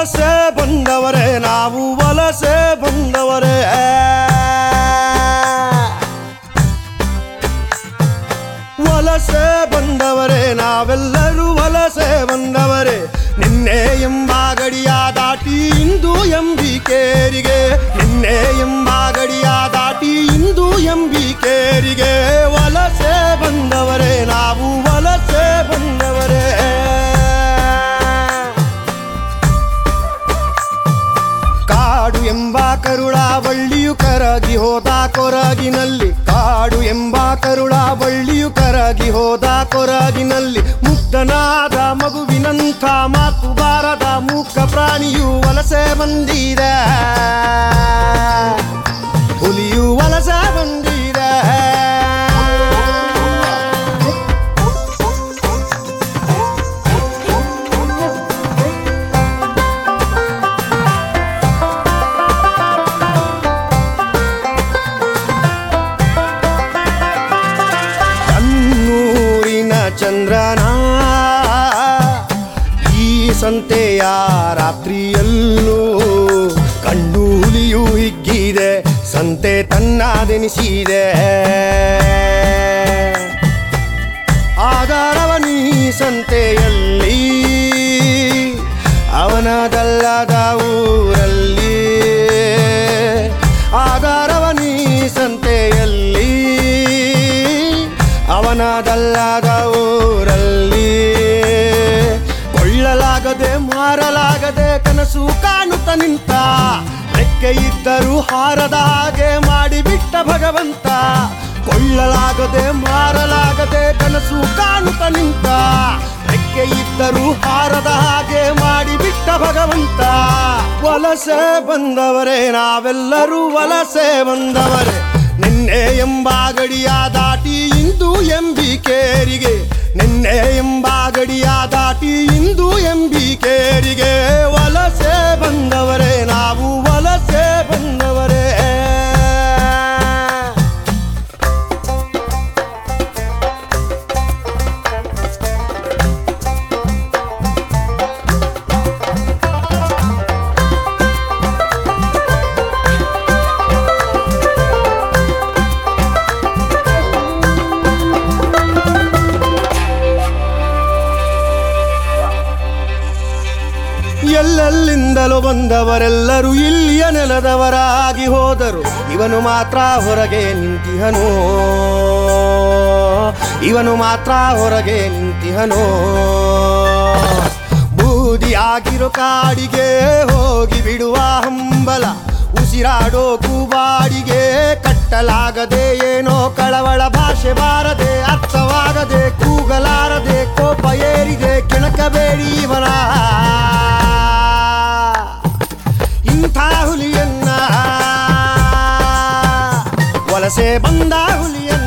ವಲಸೆ ಬಂದವರೇ ನಾವು ವಲಸೆ ಬಂದವರೇ ವಲಸೆ ಬಂದವರೇ ನಾವೆಲ್ಲರೂ ವಲಸೆ ಬಂದವರೇ ನಿನ್ನೆ ಎಂಬ ಗಡಿಯ ದಾಟಿ ಇಂದು ಎಂಬಿಕೇರಿಗೆ ನಿನ್ನೆ ಎಂಬ ಗಡಿಯ ದಾಟಿ ಇಂದು ಎಂಬಿಕೇರಿಗೆ ವಲಸೆ ಬಂದವರೇ ನಾವು ವಲಸೆ ಬಂದವರೇ ಕಾಡು ಎಂಬ ಕರುಳ ಬಳ್ಳಿಯು ಕರಗಿ ಹೋದ ಕೊರಗಿನಲ್ಲಿ ಕಾಡು ಎಂಬ ಕರುಳ ಬಳ್ಳಿಯು ಕರಗಿ ಹೋದ ಕೊರಗಿನಲ್ಲಿ ಮುಗ್ಧನಾದ ಮಗುವಿನಂಥ ಮಾತು ಬಾರದ ಮೂಕ ಪ್ರಾಣಿಯು ವಲಸೆ ಬಂದಿದೆ ಹುಲಿಯು ವಲಸೆ ಬಂದಿದೆ ಕಣ್ಣೂರಿನ ಚಂದ್ರನ ಈ ಸಂತೆಯ ರಾತ್ರಿಯಲ್ಲೂ ಕಣ್ಣು ಹುಲಿಯು ಹಿಗ್ಗಿದೆ ಸಂತೆ ತನ್ನದೆನಿಸಿದೆ ಆಧಾರವನೀ ಸಂತೆಯಲ್ಲಿ ಅವನದಲ್ಲದ ಊರಲ್ಲಿ ಆಧಾರವನೀ ಸಂತೆಯಲ್ಲಿ ಅವನದಲ್ಲದ ಊರಲ್ಲಿ ಕೊಳ್ಳಲಾಗದೆ ಮಾರಲಾಗದೆ ಕನಸು ಕಾಣುತ್ತ ನಿಂತ ರೆಕ್ಕೆ ಇದ್ದರೂ ಹಾರದ ಹಾಗೆ ಮಾಡಿಬಿಟ್ಟ ಭಗವಂತ ಕೊಳ್ಳಲಾಗದೆ ಮಾರಲಾಗದೆ ಕನಸು ಕಾಣುತ್ತ ನಿಂತ ರೆಕ್ಕೆ ಇದ್ದರೂ ಹಾರದ ಹಾಗೆ ಮಾಡಿಬಿಟ್ಟ ಭಗವಂತ ವಲಸೆ ಬಂದವರೇ ನಾವೆಲ್ಲರೂ ವಲಸೆ ಬಂದವರೇ ನಿನ್ನೆ ಎಂಬ ಗಡಿಯ ದಾಟಿ ಇಂದು ಎಂಬಿಕೇರಿಗೆ ನಿನ್ನೆ ಎಂಬ ಗಡಿಯ ದಾಟಿ ಇಂದು ಎಂಬಿಕೇರಿಗೆ ವಲಸೆ ಬಂದವರೇ ನಾವು ವಲಸೆ ಬಂದವರೇ ಎಲ್ಲೆಲ್ಲಿಂದಲೂ ಬಂದವರೆಲ್ಲರೂ ಇಲ್ಲಿಯ ನೆಲದವರಾಗಿ ಹೋದರು ಇವನು ಮಾತ್ರ ಹೊರಗೆ ನಿಂತಿಹನು ಇವನು ಮಾತ್ರ ಹೊರಗೆ ನಿಂತಿಹನು ಬೂದಿಯಾಗಿರೋ ಕಾಡಿಗೆ ಹೋಗಿ ಬಿಡುವ ಹಂಬಲ ಉಸಿರಾಡೋ ಕೂಬಾಡಿಗೆ ಕಟ್ಟಲಾಗದೆ ಏನೋ ಕಳವಳ ಭಾಷೆ ಬಾರದೆ ಅರ್ಥವಾಗದೆ ಕೂಗಲಾರದೆ ಕೋಪ ಏರಿದೆ ಕೆಣಕಬೇಡಿ ಇವನ ಇಂಥ ಹುಲಿಯನ್ನ ವಲಸೆ ಬಂದ ಹುಲಿಯನ್ನ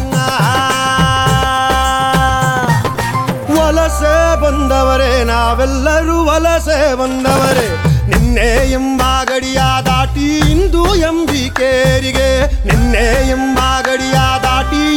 ವಲಸೆ ಬಂದವರೇ ನಾವೆಲ್ಲರೂ ವಲಸೆ ಬಂದವರೇ ನಿನ್ನೆ ಎಂಬ ಗಡಿಯ ದಾಟಿ ಇಂದು ಎಂಬಿಕೇರಿಗೆ ನಿನ್ನೆ ಎಂಬ ಗಡಿಯ ದಾಟಿ